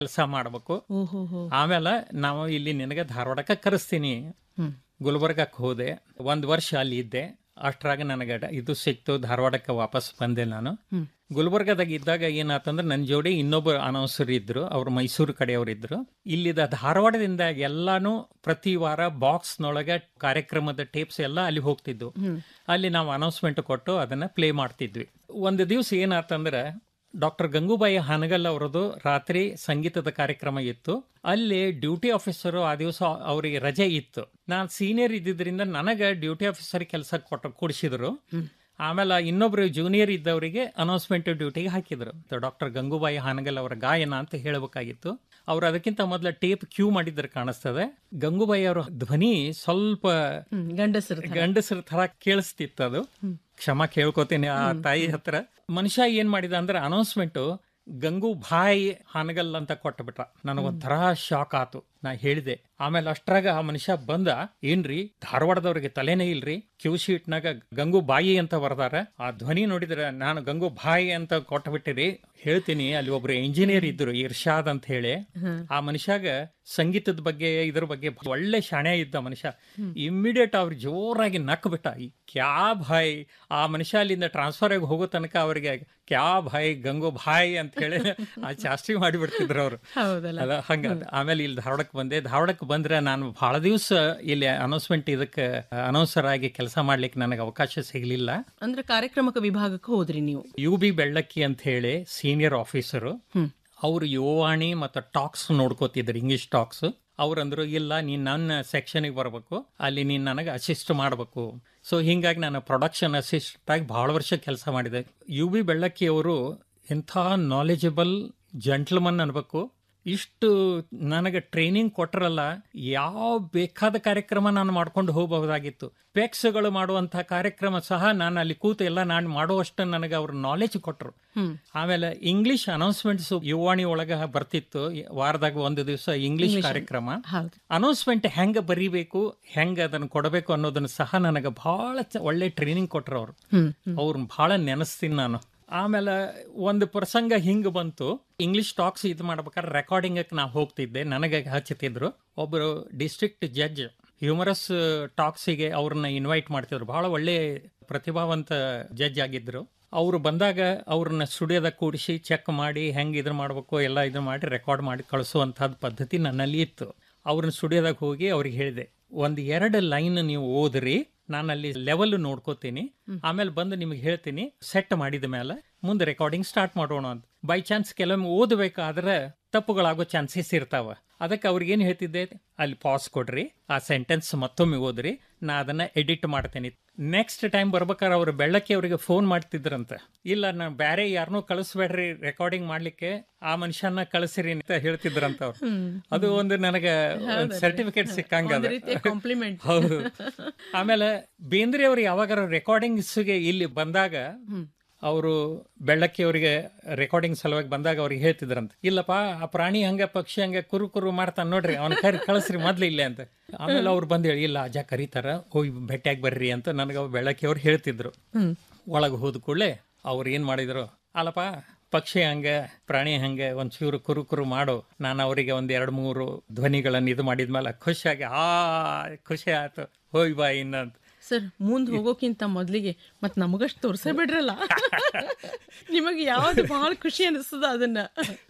ಕೆಲಸ ಮಾಡ್ಬೇಕು ಓಹೋ ಹೋ ಆಮೇಲೆ ನಾವು ಇಲ್ಲಿ ನಿನಗೆ ಧಾರವಾಡಕ್ಕೆ ಕರೆಸ್ತೀನಿ ಹ್ಮ್ ಗುಲ್ಬರ್ಗಕ್ಕೆ ಹೋದೆ ಒಂದು ವರ್ಷ ಅಲ್ಲಿ ಇದ್ದೆ ಅಷ್ಟ್ರಾಗ ನನಗೆ ಡ- ಇದು ಸಿಕ್ತು ಧಾರವಾಡಕ್ಕೆ ವಾಪಸ್ ಬಂದೆ ನಾನು ಹ್ಮ್. ಗುಲ್ಬರ್ಗದಾಗ ಇದ್ದಾಗ ಏನಾತಂದ್ರೆ ನನ್ನ ಜೋಡಿ ಇನ್ನೊಬ್ಬ ಅನೌನ್ಸರ್ ಇದ್ರು ಅವ್ರು ಮೈಸೂರು ಕಡೆಯವರು ಇದ್ರು ಇಲ್ಲಿದ ಧಾರವಾಡದಿಂದ ಎಲ್ಲಾನು ಪ್ರತಿ ವಾರ ಬಾಕ್ಸ್ನೊಳಗೆ ಕಾರ್ಯಕ್ರಮದ ಟೇಪ್ಸ್ ಎಲ್ಲ ಅಲ್ಲಿ ಹೋಗ್ತಿದ್ವು ಅಲ್ಲಿ ನಾವು ಅನೌನ್ಸ್ಮೆಂಟ್ ಕೊಟ್ಟು ಅದನ್ನ ಪ್ಲೇ ಮಾಡ್ತಿದ್ವಿ ಒಂದು ದಿವಸ ಏನಾತಂದ್ರೆ ಡಾಕ್ಟರ್ ಗಂಗೂಬಾಯಿ ಹಾನಗಲ್ ಅವರದು ರಾತ್ರಿ ಸಂಗೀತದ ಕಾರ್ಯಕ್ರಮ ಇತ್ತು ಅಲ್ಲಿ ಡ್ಯೂಟಿ ಆಫೀಸರು ಆ ದಿವಸ ಅವರಿಗೆ ರಜೆ ಇತ್ತು ನಾನು ಸೀನಿಯರ್ ಇದ್ದಿದ್ರಿಂದ ನನಗೆ ಡ್ಯೂಟಿ ಆಫೀಸರ್ ಕೆಲಸ ಕೊಟ್ಟು ಕೊಡಿಸಿದ್ರು ಆಮೇಲೆ ಇನ್ನೊಬ್ರು ಜೂನಿಯರ್ ಇದ್ದವರಿಗೆ ಅನೌನ್ಸ್ಮೆಂಟ್ ಡ್ಯೂಟಿಗೆ ಹಾಕಿದ್ರು ಡಾಕ್ಟರ್ ಗಂಗೂಬಾಯಿ ಹಾನಗಲ್ ಅವರ ಗಾಯನ ಅಂತ ಹೇಳಬೇಕಾಗಿತ್ತು ಅವ್ರು ಅದಕ್ಕಿಂತ ಮೊದಲ ಟೇಪ್ ಕ್ಯೂ ಮಾಡಿದ್ರೆ ಕಾಣಿಸ್ತದೆ ಗಂಗೂಬಾಯಿ ಅವರ ಧ್ವನಿ ಸ್ವಲ್ಪ ಹ್ಮ್ ಗಂಡಸರು ಗಂಡಸರ ತರ ಕೇಳಿಸ್ತಿತ್ತು ಅದು ಕ್ಷಮ ಕೇಳ್ಕೊತೀನಿ ಆ ತಾಯಿ ಹತ್ರ ಮನುಷ್ಯ ಏನ್ ಮಾಡಿದ ಅಂದ್ರೆ ಅನೌನ್ಸ್ಮೆಂಟ್ ಗಂಗು ಭಾಯ್ ಹಾನಗಲ್ ಅಂತ ಕೊಟ್ಟಬಿಟ್ಟ ನನಗೊಂಥರ ಶಾಕ್ ಆತು ನಾ ಹೇಳಿದೆ ಆಮೇಲೆ ಅಷ್ಟ್ರಾಗ ಆ ಮನುಷ್ಯ ಬಂದ ಏನ್ರಿ ಧಾರವಾಡದವ್ರಿಗೆ ತಲೆನೇ ಇಲ್ರಿ ಕ್ಯೂ ಶೀಟ್ನಾಗ ಗಂಗು ಬಾಯಿ ಅಂತ ಬರ್ದಾರ ಆ ಧ್ವನಿ ನೋಡಿದ್ರೆ ನಾನು ಗಂಗು ಭಾಯಿ ಅಂತ ಕೊಟ್ಟಬಿಟ್ಟಿರಿ ಹೇಳ್ತೀನಿ ಅಲ್ಲಿ ಒಬ್ರು ಇಂಜಿನಿಯರ್ ಇದ್ರು ಇರ್ಷಾದ್ ಅಂತ ಹೇಳಿ ಆ ಮನುಷ್ಯಾಗ ಸಂಗೀತದ ಬಗ್ಗೆ ಇದ್ರ ಬಗ್ಗೆ ಒಳ್ಳೆ ಶಾಣೆ ಇದ್ದ ಮನುಷ್ಯ ಇಮ್ಮಿಡಿಯೇಟ್ ಅವ್ರು ಜೋರಾಗಿ ನಕ್ ಬಿಟ್ಟ ಈ ಕ್ಯಾ ಭಾಯ್ ಆ ಮನುಷ್ಯ ಅಲ್ಲಿಂದ ಟ್ರಾನ್ಸ್ಫರ್ ಆಗಿ ಹೋಗೋ ತನಕ ಅವರಿಗೆ ಕ್ಯಾ ಭಾಯ್ ಗಂಗು ಭಾಯ್ ಅಂತ ಹೇಳಿ ಆ ಜಾಸ್ತಿ ಮಾಡಿಬಿಡ್ತಿದ್ರು ಅವರು ಹೌದಲ್ಲ ಅದ ಹಂಗ ಆಮೇಲೆ ಇಲ್ಲಿ ಧಾರವಾಡಕ್ಕೆ ಬಂದೆ ಧಾರವಾಡಕ್ಕೆ ಬಂದ್ರೆ ನಾನು ಬಹಳ ದಿವಸ ಇಲ್ಲಿ ಅನೌನ್ಸ್ಮೆಂಟ್ ಇದಕ್ಕೆ ಅನೌನ್ಸರ್ ಆಗಿ ಕೆಲಸ ಮಾಡ್ಲಿಕ್ಕೆ ನನಗೆ ಅವಕಾಶ ಸಿಗಲಿಲ್ಲ ಅಂದ್ರೆ ಕಾರ್ಯಕ್ರಮಕ ವಿಭಾಗಕ್ಕೆ ಹೋದ್ರಿ ನೀವು ಯು ಬಿ ಬೆಳ್ಳಕ್ಕಿ ಅಂತ ಹೇಳಿ ಸೀನಿಯರ್ ಆಫೀಸರು ಹ್ಮ್ ಅವರು ಯುವಾಣಿ ಮತ್ತು ಟಾಕ್ಸ್ ನೋಡ್ಕೋತಿದ್ರು ಇಂಗ್ಲಿಷ್ ಟಾಕ್ಸ್ ಅವ್ರಂದ್ರು ಇಲ್ಲ ನೀನು ನನ್ನ ಸೆಕ್ಷನಿಗೆ ಬರಬೇಕು ಅಲ್ಲಿ ನೀನು ನನಗೆ ಅಸಿಸ್ಟ್ ಮಾಡಬೇಕು ಸೊ ಹಿಂಗಾಗಿ ನಾನು ಪ್ರೊಡಕ್ಷನ್ ಅಸಿಸ್ಟೆಂಟ್ ಆಗಿ ಭಾಳ ವರ್ಷ ಕೆಲಸ ಮಾಡಿದೆ ಯು ಬಿ ಬೆಳ್ಳಕ್ಕಿ ಅವರು ಎಂಥ ನಾಲೆಜಬಲ್ ಜಂಟ್ಲ್ಮನ್ ಅನ್ಬೇಕು ಇಷ್ಟು ನನಗೆ ಟ್ರೈನಿಂಗ್ ಕೊಟ್ರಲ್ಲ ಯಾವ ಬೇಕಾದ ಕಾರ್ಯಕ್ರಮ ನಾನು ಮಾಡ್ಕೊಂಡು ಹೋಗಬಹುದಾಗಿತ್ತು ಪೆಕ್ಸ್ಗಳು ಮಾಡುವಂಥ ಕಾರ್ಯಕ್ರಮ ಸಹ ನಾನು ಅಲ್ಲಿ ಕೂತು ಎಲ್ಲ ನಾನು ಮಾಡುವಷ್ಟು ನನಗೆ ಅವ್ರ ನಾಲೆಜ್ ಕೊಟ್ಟರು ಹ್ಮ್ ಆಮೇಲೆ ಇಂಗ್ಲಿಷ್ ಅನೌನ್ಸ್ಮೆಂಟ್ಸ್ ಯುವಾಣಿ ಒಳಗ ಬರ್ತಿತ್ತು ವಾರದಾಗ ಒಂದು ದಿವಸ ಇಂಗ್ಲಿಷ್ ಕಾರ್ಯಕ್ರಮ ಹೌದು ಅನೌನ್ಸ್ಮೆಂಟ್ ಹೆಂಗ ಬರಿಬೇಕು ಹೆಂಗ ಅದನ್ನ ಕೊಡಬೇಕು ಅನ್ನೋದನ್ನ ಸಹ ನನಗೆ ಬಹಳ ಚ- ಒಳ್ಳೆ ಟ್ರೈನಿಂಗ್ ಕೊಟ್ರು ಅವರು ಹ್ಮ್ ಅವ್ರನ್ನ ಬಹಳ ನೆನೆಸ್ತೀನಿ ನಾನು ಆಮೇಲೆ ಒಂದು ಪ್ರಸಂಗ ಹಿಂಗ್ ಬಂತು ಇಂಗ್ಲಿಷ್ ಟಾಕ್ಸ್ ಇದು ಮಾಡ್ಬೇಕಾದ್ರೆ ರೆಕಾರ್ಡಿಂಗಕ್ಕೆ ನಾವು ಹೋಗ್ತಿದ್ದೆ ನನಗೆ ಹಚ್ಚುತ್ತಿದ್ರು ಒಬ್ಬರು ಡಿಸ್ಟ್ರಿಕ್ಟ್ ಜಡ್ಜ್ ಹ್ಯೂಮರಸ್ ಟಾಕ್ಸಿಗೆ ಅವ್ರನ್ನ ಇನ್ವೈಟ್ ಮಾಡ್ತಿದ್ರು ಬಹಳ ಒಳ್ಳೆ ಪ್ರತಿಭಾವಂತ ಜಡ್ಜ್ ಆಗಿದ್ರು ಅವರು ಬಂದಾಗ ಅವ್ರನ್ನ ಸ್ಟುಡಿಯೋದಾಗ ಕೂಡಿಸಿ ಚೆಕ್ ಮಾಡಿ ಹೆಂಗೆ ಇದ್ರ ಮಾಡಬೇಕು ಎಲ್ಲ ಇದು ಮಾಡಿ ರೆಕಾರ್ಡ್ ಮಾಡಿ ಕಳಿಸುವಂಥದ್ದು ಪದ್ಧತಿ ನನ್ನಲ್ಲಿ ಇತ್ತು ಅವ್ರನ್ನ ಸ್ಟುಡಿಯೋದಾಗ ಹೋಗಿ ಅವ್ರಿಗೆ ಹೇಳಿದೆ ಒಂದು ಎರಡು ಲೈನ್ ನೀವು ಓದ್ರಿ ನಾನು ಅಲ್ಲಿ ಲೆವೆಲ್ ನೋಡ್ಕೋತೀನಿ ಆಮೇಲೆ ಬಂದು ನಿಮಗೆ ಹೇಳ್ತೀನಿ ಸೆಟ್ ಮಾಡಿದ ಮೇಲೆ ಮುಂದೆ ರೆಕಾರ್ಡಿಂಗ್ ಸ್ಟಾರ್ಟ್ ಮಾಡೋಣ ಅಂತ ಬೈ ಚಾನ್ಸ್ ಕೆಲವೊಮ್ಮೆ ಓದಬೇಕಾದ್ರೆ ತಪ್ಪುಗಳಾಗೋ ಚಾನ್ಸಸ್ ಇರ್ತಾವ ಅದಕ್ಕೆ ಅವ್ರಿಗೇನು ಹೇಳ್ತಿದ್ದೆ ಅಲ್ಲಿ ಪಾಸ್ ಕೊಡ್ರಿ ಆ ಸೆಂಟೆನ್ಸ್ ಮತ್ತೊಮ್ಮೆ ಓದ್ರಿ ನಾ ಅದನ್ನ ಎಡಿಟ್ ಮಾಡ್ತೇನೆ ನೆಕ್ಸ್ಟ್ ಟೈಮ್ ಬರ್ಬೇಕಾದ್ರೆ ಅವ್ರು ಬೆಳ್ಳಕ್ಕೆ ಅವರಿಗೆ ಫೋನ್ ಮಾಡ್ತಿದ್ರಂತೆ ಇಲ್ಲ ನಾ ಬೇರೆ ಯಾರನ್ನೂ ಕಳಿಸ್ಬೇಡ್ರಿ ರೆಕಾರ್ಡಿಂಗ್ ಮಾಡ್ಲಿಕ್ಕೆ ಆ ಮನುಷ್ಯನ ಕಳಿಸಿರಿ ಅಂತ ಹೇಳ್ತಿದ್ರಂತ ಅವ್ರು ಅದು ಒಂದು ನನಗೆ ಸರ್ಟಿಫಿಕೇಟ್ ಸಿಕ್ಕಂಗ ಒಂದ್ ರೀತಿಯ ಕಾಂಪ್ಲಿಮೆಂಟ್ ಹೌದು ಆಮೇಲೆ ಬೇಂದ್ರೆ ಅವ್ರು ಯಾವಾಗಾರ ರೆಕಾರ್ಡಿಂಗ್ಸ್ಗೆ ಇಲ್ಲಿ ಬಂದಾಗ ಅವರು ಬೆಳ್ಳಕ್ಕಿ ಅವರಿಗೆ ರೆಕಾರ್ಡಿಂಗ್ ಸಲುವಾಗಿ ಬಂದಾಗ ಅವ್ರಿಗೆ ಹೇಳ್ತಿದ್ರಂತ ಇಲ್ಲಪ್ಪ ಆ ಪ್ರಾಣಿ ಹಂಗ ಪಕ್ಷಿ ಹಂಗ ಕುರು ಕುರು ಮಾಡ್ತಾನೆ ನೋಡ್ರಿ ಅವ್ನ ಕರಿ ಕಳಿಸ್ರಿ ಮೊದ್ಲು ಇಲ್ಲೇ ಅಂತ ಆಮೇಲೆ ಅವ್ರು ಬಂದು ಹೇಳಿ ಇಲ್ಲ ಅಜ್ಜ ಕರೀತಾರ ಹೋಗಿ ಭೇಟಿಯಾಗಿ ಬರ್ರಿ ಅಂತ ನನಗೆ ಅವ್ರು ಬೆಳ್ಳಕ್ಕಿ ಅವ್ರು ಹೇಳ್ತಿದ್ರು ಹ್ಮ್ ಒಳಗೆ ಹೋದ ಕೂಡಲೇ ಅವ್ರು ಏನು ಮಾಡಿದ್ರು ಅಲ್ಲಪ್ಪ ಪಕ್ಷಿ ಹಂಗ ಪ್ರಾಣಿ ಹಂಗೆ ಒಂಚೂರು ಕುರು ಕುರು ಮಾಡು ನಾನು ಅವರಿಗೆ ಒಂದ್ ಎರಡು ಮೂರು ಧ್ವನಿಗಳನ್ನು ಇದು ಮಾಡಿದ್ಮೇಲೆ ಖುಷಿಯಾಗಿ ಆ ಖುಷಿ ಆಯ್ತು ಹೋಯ್ ಬಾ ಇನ್ನಂತ ಸರ್ ಮುಂದ್ ಹೋಗೋಕ್ಕಿಂತ ಮೊದ್ಲಿಗೆ ಮತ್ ನಮಗಷ್ಟು ತೋರ್ಸೇ ಬಿಡ್ರಲ್ಲ ನಿಮಗೆ ಯಾವ್ದು ಬಹಳ ಖುಷಿ ಅನಿಸ್ತದ ಅದನ್ನ